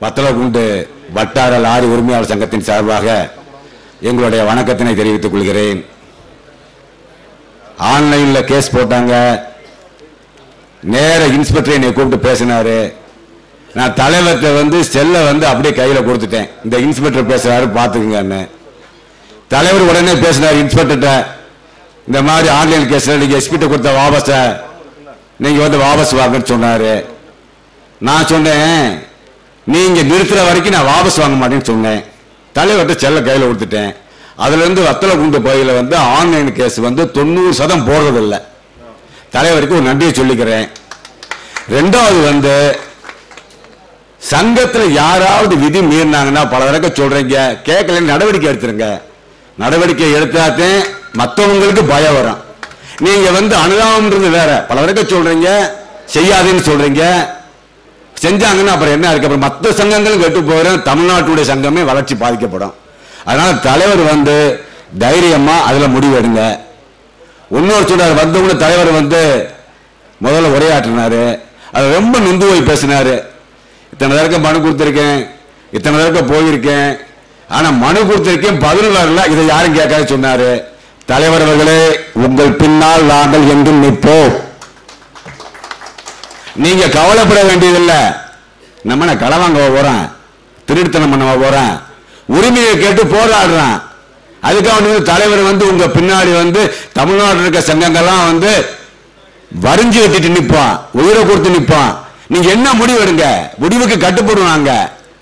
வத்தலகுண்டு வட்டார லாரி உரிமையாளர் சங்கத்தின் சார்பாக எங்களுடைய வணக்கத்தினை தெரிவித்துக் கொள்கிறேன் ஆன்லைன்ல கேஸ் போட்டாங்க நேர இன்ஸ்பெக்டர் என்னை கூப்பிட்டு பேசினாரு நான் தலைவர்கிட்ட வந்து செல்லை வந்து அப்படியே கையில கொடுத்துட்டேன் இந்த இன்ஸ்பெக்டர் பேசுறாரு பாத்துக்குங்கன்னு தலைவர் உடனே பேசினார் இன்ஸ்பெக்டர்கிட்ட இந்த மாதிரி ஆன்லைன் கேஸ்ல நீங்க எஸ்பிட்ட கொடுத்த வாபஸ நீங்க வந்து வாபஸ் வாங்கன்னு சொன்னாரு நான் சொன்னேன் நீங்க நிறுத்துற வரைக்கும் நான் வாபஸ் வாங்க மாட்டேன்னு சொன்னேன் தலைவர்கிட்ட செல்ல கையில கொடுத்துட்டேன் அதுல இருந்து வத்தல குண்டு பகுதியில் வந்து ஆன்லைன் கேஸ் வந்து தொண்ணூறு சதம் போடுறதில்ல தலைவருக்கு ஒரு நன்றியை சொல்லிக்கிறேன் ரெண்டாவது வந்து சங்கத்துல யாராவது விதி மீறினாங்கன்னா பல தடவை சொல்றீங்க கேட்கல நடவடிக்கை எடுத்துருங்க நடவடிக்கை எடுத்தாத்தே மத்தவங்களுக்கு பயம் வரும் நீங்க வந்து அனுதாபம்ன்றது வேற பல தடவை சொல்றீங்க செய்யாதுன்னு சொல்றீங்க செஞ்சாங்கன்னா அப்புறம் என்ன இருக்கு அப்புறம் மற்ற சங்கங்களும் கெட்டு போயிடும் தமிழ்நாட்டுடைய சங்கமே வளர்ச்சி பாதிக்கப்படும் அதனால தலைவர் வந்து தைரியமா அதுல முடிவு எடுங்க இன்னொரு சொல்றாரு வந்தவங்க தலைவர் வந்து முதல்ல உரையாற்றினாரு அது ரொம்ப நொந்து போய் பேசினாரு இத்தனை தடவை மனு கொடுத்துருக்கேன் இத்தனை தடவை போயிருக்கேன் ஆனா மனு கொடுத்திருக்கேன் பதில் வரல இதை யாரும் கேட்காத சொன்னாரு தலைவர் அவர்களே உங்கள் பின்னால் நாங்கள் என்றும் நிற்போம் நீங்க கவலைப்பட வேண்டியதில்லை நம்ம நான் களை வாங்க போறேன் திருடுத்தனம் பண்ண போறேன் உரிமையை கேட்டு போராடுறான் அதுக்காக வந்து தலைவர் வந்து உங்க பின்னாடி வந்து தமிழ்நாட்டில் இருக்க சங்கங்கள்லாம் வந்து வரிஞ்சு கட்டிட்டு நிப்பான் உயிரை கொடுத்து நிப்பான் நீங்க என்ன முடிவு எடுங்க முடிவுக்கு கட்டுப்படுவாங்க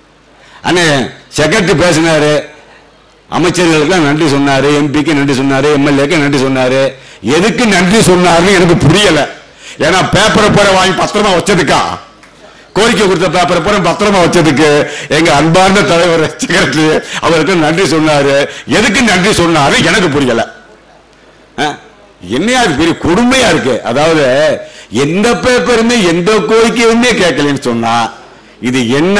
அண்ணே செக்ரட்டரி பேசினாரு அமைச்சர்களுக்கு நன்றி சொன்னாரு எம்பிக்கு நன்றி சொன்னாரு எம்எல்ஏக்கு நன்றி சொன்னாரு எதுக்கு நன்றி சொன்னாருன்னு எனக்கு புரியல ஏன்னா பேப்பரை பூரா வாங்கி பத்திரமா வச்சதுக்கா கோரிக்கை கொடுத்த பேப்பரை பூரா பத்திரமா வச்சதுக்கு எங்க அன்பார்ந்த தலைவர் செக்ரட்டரி அவருக்கு நன்றி சொன்னாரு எதுக்கு நன்றி சொன்னாரு எனக்கு புரியல அஹ், என்னையா இது பெரிய கொடுமையா இருக்கு அதாவது எந்த பேப்பருமே எந்த கோரிக்கையுமே கேட்கலன்னு சொன்னா இது என்ன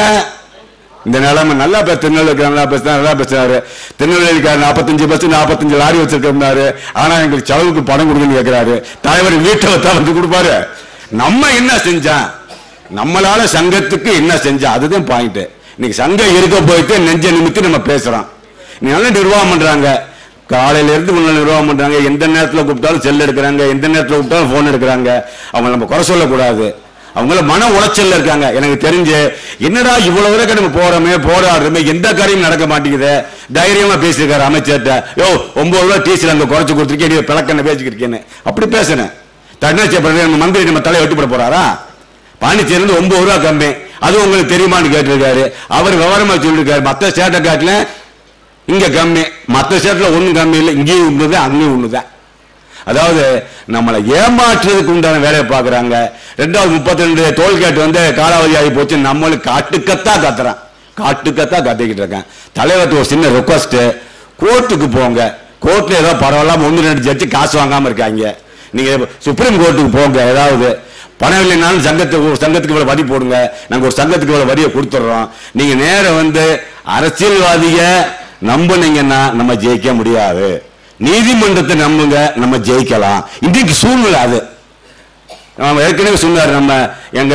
இந்த நிலைமை நல்லா பேச திருநெல்வேலிக்கு நல்லா பேசுனா நல்லா பேசுறாரு திருநெல்வேலிக்கார நாற்பத்தஞ்சு பஸ் நாற்பத்தஞ்சு லாரி வச்சிருக்காரு ஆனா எங்களுக்கு செலவுக்கு பணம் கொடுங்கன்னு கேட்கிறாரு தலைவர் வீட்டை வச்சா வந்து கொடுப்பாரு நம்ம என்ன செஞ்சோம் நம்மளால சங்கத்துக்கு என்ன செஞ்சோம் அதுதான் பாயிண்ட் இன்னைக்கு சங்கம் இருக்க போயிட்டு நெஞ்ச நிமித்தி நம்ம பேசுறோம் நீ நல்லா நிர்வாகம் பண்றாங்க காலையில இருந்து முன்ன நிர்வாகம் பண்றாங்க எந்த நேரத்துல கூப்பிட்டாலும் செல் எடுக்கிறாங்க எந்த நேரத்துல கூப்பிட்டாலும் போன் எடுக்கிறாங்க அவங்க நம்ம குறை சொல்லக்கூடாது அவங்கள மன உளைச்சல்ல இருக்காங்க எனக்கு தெரிஞ்சு என்னடா இவ்வளவு வரைக்கும் நம்ம போறோமே போராடுறோமே எந்த காரியம் நடக்க மாட்டேங்குது தைரியமா பேசியிருக்காரு அமைச்சர்கிட்ட யோ ஒன்பது ரூபாய் டீசல் அங்க குறைச்சு கொடுத்துருக்கேன் நீ பிளக்கண்ண பேசிக்கிட்டு இருக்கேன்னு அப்படி பேசுனேன் தன்னாட்சி நம்ம மந்திரி நம்ம தலையை வெட்டி போட போறாரா பாண்டிச்சேரி இருந்து ஒன்பது ரூபா கம்மி அது உங்களுக்கு தெரியுமான்னு கேட்டிருக்காரு அவர் விவரமா சொல்லியிருக்காரு மத்த ஸ்டேட்டை காட்டில இங்க கம்மி மத்த ஸ்டேட்ல ஒண்ணும் கம்மி இல்லை இங்கேயும் ஒண்ணுதான் அங்கேயும் ஒண்ணுதான் அதாவது நம்மளை ஏமாற்றுறதுக்கு உண்டான வேலையை பார்க்கறாங்க ரெண்டாவது முப்பத்தி ரெண்டு டோல்கேட் வந்து காலாவதி ஆகி போச்சு நம்மளுக்கு காட்டுக்கத்தா கத்துறான் காட்டுக்கத்தா கத்திக்கிட்டு இருக்கேன் தலைவர்கிட்ட ஒரு சின்ன ரெக்வஸ்ட் கோர்ட்டுக்கு போங்க கோர்ட்ல ஏதோ பரவாயில்லாம ஒன்று ரெண்டு ஜட்ஜி காசு வாங்காம இருக்காங்க நீங்க சுப்ரீம் கோர்ட்டுக்கு போங்க ஏதாவது பணம் இல்லைனாலும் சங்கத்துக்கு ஒரு சங்கத்துக்கு இவ்வளவு வரி போடுங்க நாங்க ஒரு சங்கத்துக்கு இவ்வளவு வரியை கொடுத்துட்றோம் நீங்க நேரம் வந்து அரசியல்வாதிய நம்புனீங்கன்னா நம்ம ஜெயிக்க முடியாது நீதிமன்றத்தை நம்புங்க நம்ம ஜெயிக்கலாம் இன்றைக்கு சூழ்நிலை அது நம்ம ஏற்கனவே சொன்னார் நம்ம எங்க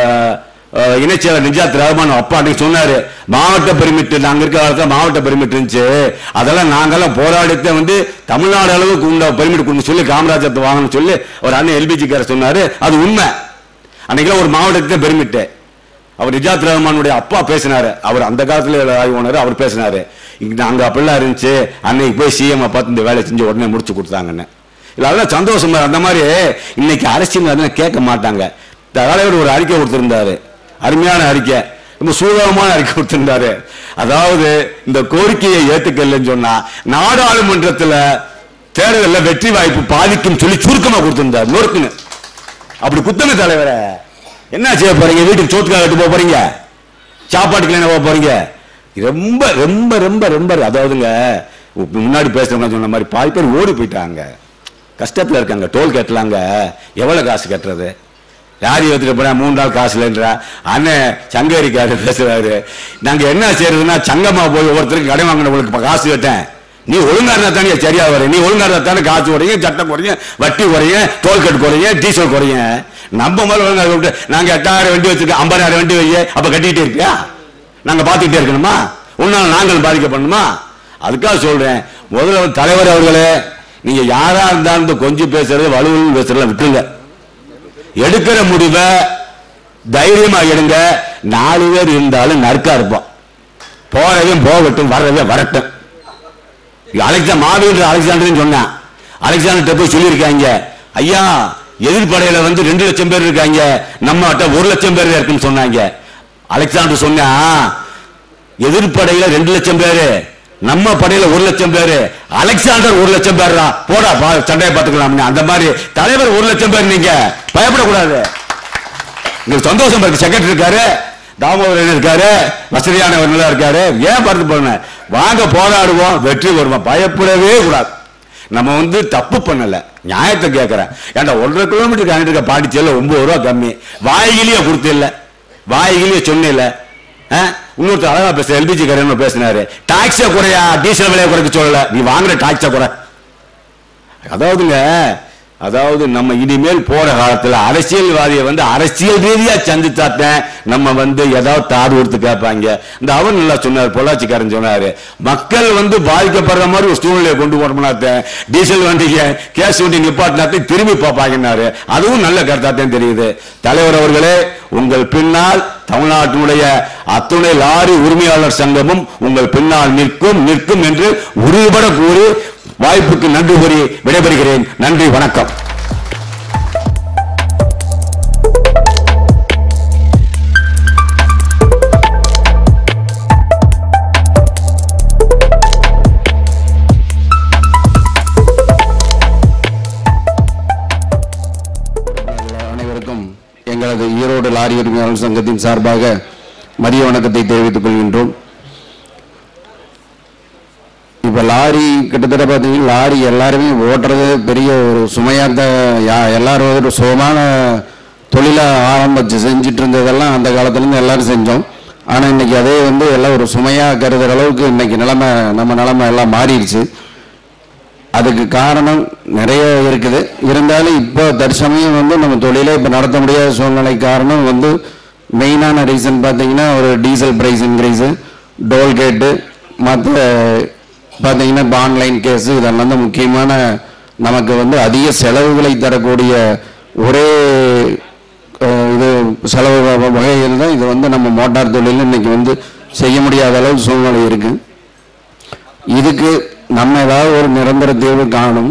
அஹ், இணைச்செயலர் நிஜாத் ரஹ்மான் அப்பா அன்னைக்கு சொன்னாரு மாவட்ட பெருமிட்டு நாங்க இருக்க காலத்துல மாவட்ட பெருமிட்டு இருந்துச்சு அதெல்லாம் நாங்கெல்லாம் போராடித்த வந்து தமிழ்நாடு அளவுக்கு உண்ட பெருமிட் கொடுன்னு சொல்லி காமராஜத்தை வாங்கணும்னு சொல்லி ஒரு அண்ணன் எல்பிஜி கார சொன்னாரு அது உண்மை அன்னைக்கெல்லாம் ஒரு மாவட்டத்துக்கு பெருமிட்டு அவர் நிஜாத் ரஹ்மானுடைய அப்பா பேசினாரு அவர் அந்த காலத்துல ஆய்வு ஓனர் அவர் பேசினாரு இங்க அங்க அப்படிலாம் இருந்துச்சு அன்னைக்கு போய் சிஎம் பார்த்து இந்த வேலையை செஞ்சு உடனே முடிச்சு கொடுத்தாங்கன்னு இல்ல அதெல்லாம் சந்தோஷமா அந்த மாதிரி இன்னைக்கு அரசியல் அதெல்லாம் கேட்க மாட்டாங்க தலைவர் ஒரு அறிக்கை கொடுத்திருந்தாரு அருமையான அறிக்கை ரொம்ப சூழகமான அறிக்கை கொடுத்திருந்தாரு அதாவது இந்த கோரிக்கையை ஏத்துக்கலன்னு சொன்னா நாடாளுமன்றத்துல தேர்தலில் வெற்றி வாய்ப்பு பாதிக்கும் சொல்லி சுருக்கமா கொடுத்திருந்தார் நொறுக்குன்னு அப்படி குத்தங்க தலைவரே என்ன செய்ய போறீங்க வீட்டுக்கு சோத்துக்காக கட்டு போக போறீங்க சாப்பாட்டுக்கு என்ன போக போறீங்க ரொம்ப ரொம்ப ரொம்ப ரொம்ப அதாவதுங்க முன்னாடி பேசுறவங்க சொன்ன மாதிரி பாதி பேர் ஓடி போயிட்டாங்க கஷ்டத்துல இருக்காங்க டோல் கட்டலாங்க எவ்வளவு காசு கட்டுறது யார் ஏத்துட்டு போனா மூணு நாள் காசு இல்லைன்றா அண்ணன் சங்கரிக்காரு பேசுறாரு நாங்க என்ன செய்யறதுன்னா சங்கமா போய் ஒவ்வொருத்தருக்கு கடை வாங்கினவங்களுக்கு இப்ப காசு கேட்டேன் நீ ஒழுங்கா இருந்தா தானே சரியா வர நீ ஒழுங்கா இருந்தா தானே காசு குறையும் சட்டம் குறையும் வட்டி குறையும் டோல்கேட் குறையும் டீசல் குறையும் நம்ம மாதிரி ஒழுங்கா விட்டு நாங்க எட்டாயிரம் வண்டி வச்சிருக்கோம் ஐம்பதாயிரம் வண்டி வைய அப்ப கட்டிக்கிட்டே இருப்பியா நாங்க பார்த்துக்கிட்டே இருக்கணுமா உன்னால நாங்கள் பாதிக்கப்படணுமா அதுக்காக சொல்றேன் முதல்ல வந்து தலைவர் அவர்களே நீங்க யாரா இருந்தாலும் இந்த கொஞ்சம் பேசுறது வலுவல் பேசுறதுல விட்டுருங்க எடுக்கிற முடிவை தைரியமா எடுங்க நாலு பேர் இருந்தாலும் நறுக்கா இருப்போம் போறவன் போகட்டும் வர்றவே வரட்டும் அலெக்சா மாவீரர் அலெக்சாண்டர் சொன்னான் அலெக்சாண்டர் போய் சொல்லியிருக்காங்க ஐயா எதிர்ப்படையில வந்து ரெண்டு லட்சம் பேர் இருக்காங்க நம்ம ஒரு லட்சம் பேர் இருக்குன்னு சொன்னாங்க அலெக்சாண்டர் சொன்னா எதிர்ப்படையில ரெண்டு லட்சம் பேரு நம்ம படையில ஒரு லட்சம் பேரு அலெக்சாண்டர் ஒரு லட்சம் பேர் போடா பா சண்டையை பார்த்துக்கலாம் அந்த மாதிரி தலைவர் ஒரு லட்சம் பேர் நீங்க பயப்படக்கூடாது இங்க சந்தோஷம் இருக்கு செக்ரட்டரி இருக்காரு தாமோதரன் இருக்காரு வசதியானவர் நல்லா இருக்காரு ஏன் பார்த்து போன வாங்க போராடுவோம் வெற்றி வருவோம் பயப்படவே கூடாது நம்ம வந்து தப்பு பண்ணல நியாயத்தை கேட்கிறேன் ஏன்டா ஒன்றரை கிலோமீட்டர் காணிட்டு இருக்க பாண்டிச்சேரியில் ஒன்பது ரூபா கம்மி வாய்கிலேயே கொடுத்தில்ல வாய்கிலேயே சொன்னில்ல இன்னொருத்தர் அழகா பேச எல்பிஜி கரையன் பேசினாரு டாக்ஸை குறையா டீசல் விலையை குறைக்க சொல்லல நீ வாங்குற டாக்ஸை குறை அதாவதுங்க அதாவது நம்ம இனிமேல் போற காலத்துல அரசியல்வாதியை வந்து அரசியல் ரீதியா சந்தித்தாத்தேன் நம்ம வந்து ஏதாவது தாடு கொடுத்து கேட்பாங்க இந்த அவர் நல்லா சொன்னார் பொள்ளாச்சிக்காரன் சொன்னாரு மக்கள் வந்து பாதிக்கப்படுற மாதிரி ஒரு சூழ்நிலையை கொண்டு போனோம்னாத்தேன் டீசல் வண்டிக்கு கேஸ் வண்டி நிப்பாட்டினாத்தையும் திரும்பி பார்ப்பாங்கன்னாரு அதுவும் நல்ல கருத்தாத்தையும் தெரியுது தலைவர் அவர்களே உங்கள் பின்னால் தமிழ்நாட்டினுடைய அத்துணை லாரி உரிமையாளர் சங்கமும் உங்கள் பின்னால் நிற்கும் நிற்கும் என்று உறுதிபட கூறி வாய்ப்புக்கு நன்றி கூறி விடைபெறுகிறேன் நன்றி வணக்கம் அனைவருக்கும் எங்களது ஈரோடு லாரி உரிமையாளர் சங்கத்தின் சார்பாக மதிய வணக்கத்தை தெரிவித்துக் கொள்கின்றோம் இப்போ லாரி கிட்டத்தட்ட பார்த்தீங்கன்னா லாரி எல்லாருமே ஓட்டுறது பெரிய ஒரு சுமையாக தான் யா எல்லாரும் ஒரு சுகமான தொழிலை ஆரம்பிச்சு செஞ்சுட்டு இருந்ததெல்லாம் அந்த காலத்துலேருந்து எல்லாரும் செஞ்சோம் ஆனால் இன்னைக்கு அதே வந்து எல்லாம் ஒரு சுமையாக கருதுகிற அளவுக்கு இன்னைக்கு நிலைமை நம்ம நிலைமை எல்லாம் மாறிடுச்சு அதுக்கு காரணம் நிறைய இருக்குது இருந்தாலும் இப்போ தற்சமயம் வந்து நம்ம தொழிலை இப்போ நடத்த முடியாத சூழ்நிலை காரணம் வந்து மெயினான ரீசன் பார்த்தீங்கன்னா ஒரு டீசல் ப்ரைஸ் இன்க்ரீஸு டோல்கேட்டு மற்ற பார்த்தீங்கன்னா இப்போ ஆன்லைன் கேஸு இதெல்லாம் தான் முக்கியமான நமக்கு வந்து அதிக செலவுகளை தரக்கூடிய ஒரே அஹ், இது செலவு வ- வகையில் தான் இது வந்து நம்ம மோட்டார் தொழில் இன்னைக்கு வந்து செய்ய முடியாத அளவு சூழ்நிலை இருக்குது இதுக்கு நம்ம ஏதாவது ஒரு நிரந்தர தீர்வு காணும்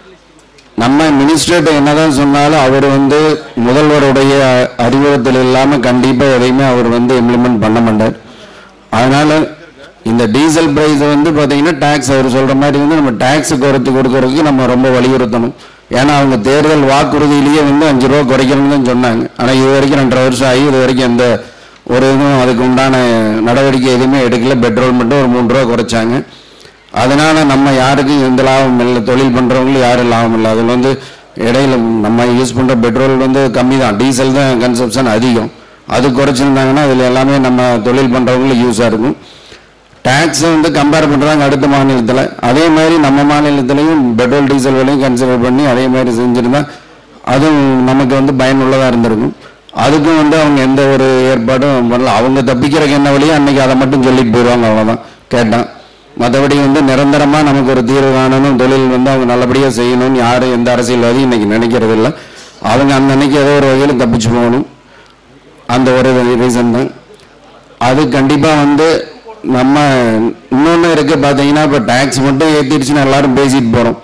நம்ம மினிஸ்டர்கிட்ட என்னதான் சொன்னாலும் அவர் வந்து முதல்வருடைய அறிவுறுத்தல் இல்லாமல் கண்டிப்பாக எதையுமே அவர் வந்து இம்ப்ளிமெண்ட் பண்ண மாட்டார் அதனால இந்த டீசல் பிரைஸ் வந்து பார்த்தீங்கன்னா டேக்ஸ் அவர் சொல்கிற மாதிரி வந்து நம்ம டேக்ஸ் குறைத்து கொடுக்கறதுக்கு நம்ம ரொம்ப வலியுறுத்தணும் ஏன்னா அவங்க தேர்தல் வாக்குறுதியிலேயே வந்து அஞ்சு ரூபா குறைக்கணும்னு தான் சொன்னாங்க ஆனால் இது வரைக்கும் ரெண்டரை வருஷம் ஆகி இது வரைக்கும் எந்த ஒரு இதுவும் அதுக்கு உண்டான நடவடிக்கை எதுவுமே எடுக்கல பெட்ரோல் மட்டும் ஒரு மூணு ரூபா குறைச்சாங்க அதனால நம்ம யாருக்கும் எந்த லாபம் இல்லை தொழில் பண்றவங்களும் யாரும் லாபம் இல்லை அதில் வந்து இடையில நம்ம யூஸ் பண்ற பெட்ரோல் வந்து கம்மி தான் டீசல் தான் கன்சப்ஷன் அதிகம் அது குறைச்சிருந்தாங்கன்னா அதில் எல்லாமே நம்ம தொழில் பண்றவங்களுக்கு யூஸாக இருக்கும் டேக்ஸ் வந்து கம்பேர் பண்றாங்க அடுத்த மாநிலத்தில் அதே மாதிரி நம்ம மாநிலத்திலையும் பெட்ரோல் டீசல் விலையும் கன்சிடர் பண்ணி அதே மாதிரி செஞ்சிருந்தா அதுவும் நமக்கு வந்து பயனுள்ளதாக இருந்திருக்கும் அதுக்கும் வந்து அவங்க எந்த ஒரு ஏற்பாடும் பண்ணல அவங்க தப்பிக்கிறதுக்கு என்ன வழியோ அன்னைக்கு அதை மட்டும் சொல்லிட்டு போயிடுவாங்க அவ்வளோதான் கேட்டான் மற்றபடி வந்து நிரந்தரமா நமக்கு ஒரு தீர்வு காணணும் தொழில் வந்து அவங்க நல்லபடியாக செய்யணும்னு யாரும் எந்த அரசியல்வாதியும் இன்னைக்கு நினைக்கிறது இல்லை அவங்க அந்த அன்னைக்கு ஏதோ ஒரு வகையில் தப்பிச்சு போகணும் அந்த ஒரு ரீசன் தான் அது கண்டிப்பாக வந்து நம்ம இன்னொன்று இருக்கு பார்த்தீங்கன்னா இப்போ டேக்ஸ் மட்டும் ஏற்றிடுச்சுன்னு எல்லாரும் பேசிட்டு போகிறோம்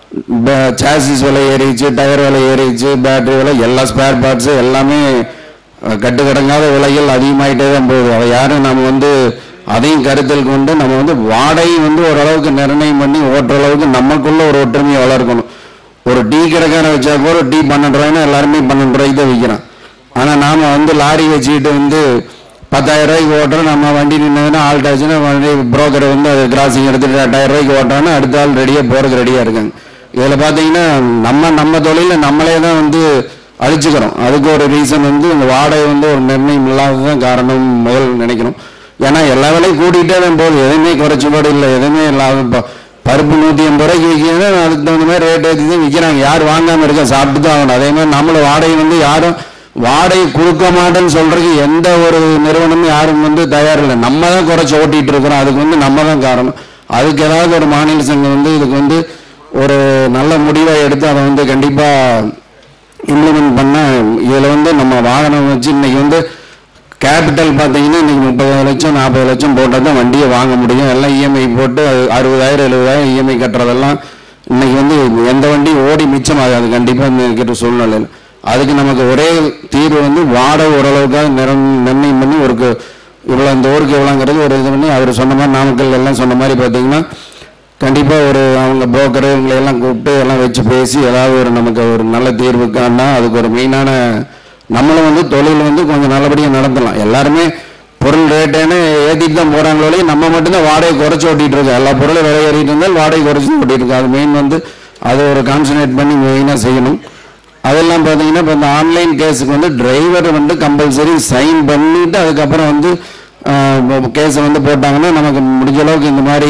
சாசிஸ் விலை ஏறிச்சு டயர் விலை ஏறிச்சு பேட்டரி விலை எல்லா ஸ்பேர் பார்ட்ஸு எல்லாமே அஹ், கட்டுக்கடங்காத விலைகள் அதிகமாயிட்டே தான் போகுது அதை யாரும் நம்ம வந்து அதையும் கருத்தில் கொண்டு நம்ம வந்து வாடகை வந்து ஓரளவுக்கு நிர்ணயம் பண்ணி ஓட்டுற அளவுக்கு நமக்குள்ள ஒரு ஒற்றுமையை வளர்க்கணும் ஒரு டீ கடைக்காரன் வச்சா கூட டீ பன்னெண்டு ரூபாய்னா எல்லாருமே பன்னெண்டு ரூபாய்க்கு தான் விற்கிறான் ஆனால் நாம் வந்து லாரி வச்சுக்கிட்டு வந்து பத்தாயிரம் ரூபாய்க்கு ஓட்டுறோம் நம்ம வண்டி நின்னதுன்னா ஆல்ட் ஆச்சுன்னா வண்டி புரோக்கர் வந்து அது கிராசிங் எடுத்துட்டு எட்டாயிரம் ரூபாய்க்கு ஓட்டுறாங்கன்னா அடுத்த ஆள் ரெடியாக போகிறதுக்கு ரெடியாக இருக்காங்க இதில் பார்த்தீங்கன்னா நம்ம நம்ம தொழிலை நம்மளே தான் வந்து அழிச்சுக்கிறோம் அதுக்கு ஒரு ரீசன் வந்து இந்த வாடகை வந்து ஒரு நிர்ணயம் இல்லாததான் காரணம் முதல் நினைக்கிறோம் ஏன்னா எல்லா விலையும் கூட்டிகிட்டே தான் போகுது எதுவுமே குறைச்சபாடு இல்லை எதுவுமே இல்லாத இப்போ பருப்பு நூற்றி எண்பது ரூபாய்க்கு விற்கிறது அதுக்கு தகுந்த மாதிரி ரேட் ஏற்றி தான் விற்கிறாங்க யார் வாங்காமல் இருக்கா சாப்பிட்டு தான் ஆகணும் அதே மாதிரி நம்மள வாடகை வந்து யாரும் வாடகை கொடுக்க மாட்டேன்னு சொல்றதுக்கு எந்த ஒரு நிறுவனமும் யாரும் வந்து தயாரில்லை நம்ம தான் குறைச்சி ஓட்டிட்டு இருக்கிறோம் அதுக்கு வந்து நம்ம தான் காரணம் அதுக்கு ஏதாவது ஒரு மாநில சங்கம் வந்து இதுக்கு வந்து ஒரு நல்ல முடிவை எடுத்து அதை வந்து கண்டிப்பாக இம்ப்ளிமெண்ட் பண்ண இதில் வந்து நம்ம வாகனம் வச்சு இன்னைக்கு வந்து கேபிட்டல் பார்த்தீங்கன்னா இன்னைக்கு முப்பது லட்சம் நாற்பது லட்சம் போட்டால் தான் வண்டியை வாங்க முடியும் எல்லாம் இஎம்ஐ போட்டு அது அறுபதாயிரம் எழுபதாயிரம் இஎம்ஐ கட்டுறதெல்லாம் இன்னைக்கு வந்து எந்த வண்டி ஓடி மிச்சமாகாது கண்டிப்பாக இந்த இருக்கிற சூழ்நிலையில் அதுக்கு நமக்கு ஒரே தீர்வு வந்து வாடகை ஓரளவுக்காக நிறம் நிர்ணயம் பண்ணி ஒரு கு- இவ்வளோ இந்த ஊருக்கு இவ்வளோங்கிறது ஒரு இது பண்ணி அவர் சொன்ன மாதிரி நாமக்கல் எல்லாம் சொன்ன மாதிரி பார்த்தீங்கன்னா கண்டிப்பாக ஒரு அவங்க புரோக்கரு இவங்களை எல்லாம் கூப்பிட்டு எல்லாம் வச்சு பேசி ஏதாவது ஒரு நமக்கு ஒரு நல்ல தீர்வுக்கானா அதுக்கு ஒரு மெயினான நம்மளும் வந்து தொழில் வந்து கொஞ்சம் நல்லபடியாக நடத்தலாம் எல்லாருமே பொருள் ரேட்டேன்னு ஏற்றிட்டு தான் போகிறாங்களே நம்ம மட்டும்தான் வாடகை குறைச்சி ஓட்டிகிட்டு இருக்கோம் எல்லா பொருளும் விலை ஏறிட்டு இருந்தால் வாடகை குறைச்சி ஓட்டிட்டு இருக்கோம் அது மெயின் வந்து அதை ஒரு கான்சன்ட்ரேட் பண்ணி மெயினாக செய்யணும் அதெல்லாம் பார்த்தீங்கன்னா இப்போ இந்த ஆன்லைன் கேஸுக்கு வந்து டிரைவர் வந்து கம்பல்சரி சைன் பண்ணிட்டு அதுக்கப்புறம் வந்து கேஸை வந்து போட்டாங்கன்னா நமக்கு முடிஞ்ச அளவுக்கு இந்த மாதிரி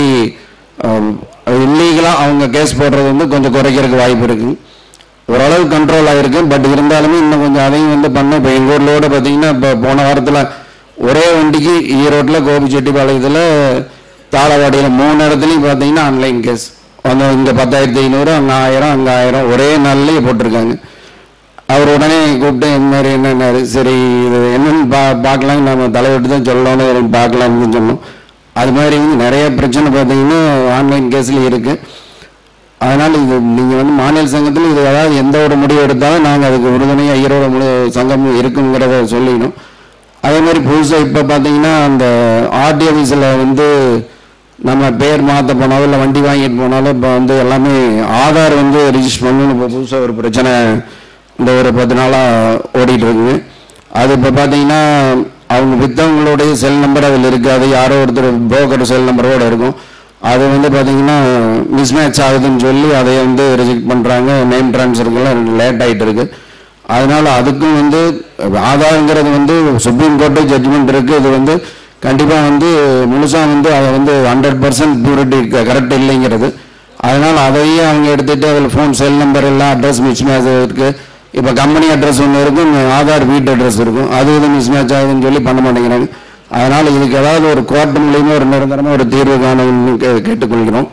இல்லீகலாக அவங்க கேஸ் போடுறது வந்து கொஞ்சம் குறைக்கிறதுக்கு வாய்ப்பு இருக்குது ஓரளவு கண்ட்ரோல் ஆகிருக்கு பட் இருந்தாலுமே இன்னும் கொஞ்சம் அதையும் வந்து பண்ண இப்போ எங்கள் ஊர்லோட பார்த்தீங்கன்னா இப்போ போன வாரத்தில் ஒரே வண்டிக்கு ஈரோட்டில் கோபிச்செட்டிப்பாளையத்தில் தாளவாடியில் மூணு இடத்துலையும் பார்த்தீங்கன்னா ஆன்லைன் கேஸ் வந்து இங்கே பத்தாயிரத்தி ஐநூறு அங்கே ஆயிரம் அங்கே ஆயிரம் ஒரே நாள்லேயே போட்டிருக்காங்க அவர் உடனே கூப்பிட்டு இந்த மாதிரி என்னன்னாரு சரி இது என்னன்னு பா பார்க்கலாம் நம்ம தலைவிட்டு தான் சொல்லணும்னு பார்க்கலாம்னு சொன்னோம் அது மாதிரி வந்து நிறைய பிரச்சனை பார்த்தீங்கன்னா ஆன்லைன் கேஸில் இருக்குது அதனால் இது நீங்கள் வந்து மாநில சங்கத்தில் இது அதாவது எந்த ஒரு முடிவு எடுத்தாலும் நாங்கள் அதுக்கு உறுதுணையாக ஈரோடு முழு சங்கம் இருக்குங்கிறத சொல்லிக்கணும் அதே மாதிரி புதுசாக இப்போ பார்த்தீங்கன்னா அந்த ஆர்டி ஆஃபீஸில் வந்து நம்ம பேர் மாற்ற போனாலும் இல்லை வண்டி வாங்கிட்டு போனாலும் இப்போ வந்து எல்லாமே ஆதார் வந்து ரிஜிஸ்டர் பண்ணணும் இப்போ புதுசாக ஒரு பிரச்சனை இந்த ஒரு பத்து நாளாக ஓடிட்டு இருக்குது அது இப்போ பார்த்தீங்கன்னா அவங்க விற்றவங்களுடைய செல் நம்பர் அதில் இருக்காது யாரோ ஒருத்தர் புரோக்கர் செல் நம்பரோடு இருக்கும் அது வந்து பார்த்தீங்கன்னா மிஸ்மேட்ச் ஆகுதுன்னு சொல்லி அதை வந்து ரிஜெக்ட் பண்ணுறாங்க நேம் ட்ரான்ஸ்ஃபருக்கெல்லாம் லேட் ஆகிட்டு இருக்கு அதனால அதுக்கும் வந்து ஆதாரங்கிறது வந்து சுப்ரீம் கோர்ட்டு ஜட்ஜ்மெண்ட் இருக்குது இது வந்து கண்டிப்பாக வந்து முழுசாக வந்து அதை வந்து ஹண்ட்ரட் பர்சன்ட் பியூரிட்டி கரெக்ட் இல்லைங்கிறது அதனால் அதையும் அவங்க எடுத்துகிட்டு அதில் ஃபோன் செல் நம்பர் எல்லாம் அட்ரஸ் மிஸ்மேட்ச் இருக்குது இப்போ கம்பெனி அட்ரஸ் ஒன்று இருக்கும் ஆதார் வீட்டு அட்ரஸ் இருக்கும் அது இது மிஸ்மேட்ச் ஆகுதுன்னு சொல்லி பண்ண மாட்டேங்கிறாங்க அதனால் இதுக்கு ஏதாவது ஒரு கோர்ட் மூலியமாக ஒரு நிரந்தரமாக ஒரு தீர்வு காணணும்னு கே கேட்டுக்கொள்கிறோம்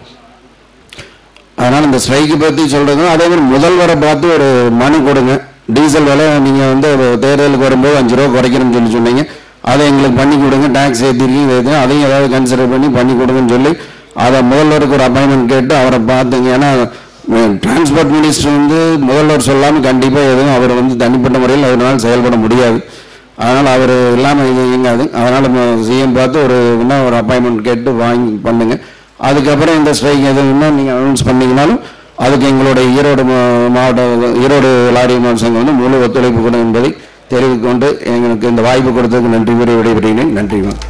அதனால் இந்த ஸ்ட்ரைக்கு பற்றி சொல்கிறதும் அதே மாதிரி முதல்வரை பார்த்து ஒரு மனு கொடுங்க டீசல் விலை நீங்கள் வந்து ஒரு தேர்தலுக்கு வரும்போது அஞ்சு ரூபா குறைக்கிறேன்னு சொல்லி சொன்னீங்க அதை எங்களுக்கு பண்ணி கொடுங்க டேக்ஸ் ஏற்றிருக்கீங்க இது அதையும் ஏதாவது கன்சிடர் பண்ணி பண்ணி கொடுங்கன்னு சொல்லி அதை முதல்வருக்கு ஒரு அப்பாயின்மெண்ட் கேட்டு அவரை பார்த்துங்க ஏன்னா டிரான்ஸ்போர்ட் மினிஸ்டர் வந்து முதல்வர் சொல்லாமல் கண்டிப்பாக எதுவும் அவர் வந்து தனிப்பட்ட முறையில் அவரால் செயல்பட முடியாது அதனால் அவர் இல்லாமல் இது இயங்காது அதனால் சிஎம் பார்த்து ஒரு இன்னும் ஒரு அப்பாயின்மெண்ட் கேட்டு வாங்கி பண்ணுங்க அதுக்கப்புறம் இந்த ஸ்ட்ரைக் எதுவும் இன்னும் நீங்கள் அனௌன்ஸ் பண்ணீங்கனாலும் அதுக்கு எங்களுடைய ஈரோடு மா- மாவட்ட ஈரோடு லாரி மாவட்ட சங்கம் வந்து முழு ஒத்துழைப்பு கொடுக்கும் என்பதை தெரிவித்துக் கொண்டு எங்களுக்கு இந்த வாய்ப்பு கொடுத்ததுக்கு நன்றி கூறி விடைபெறுகிறேன் நன்றி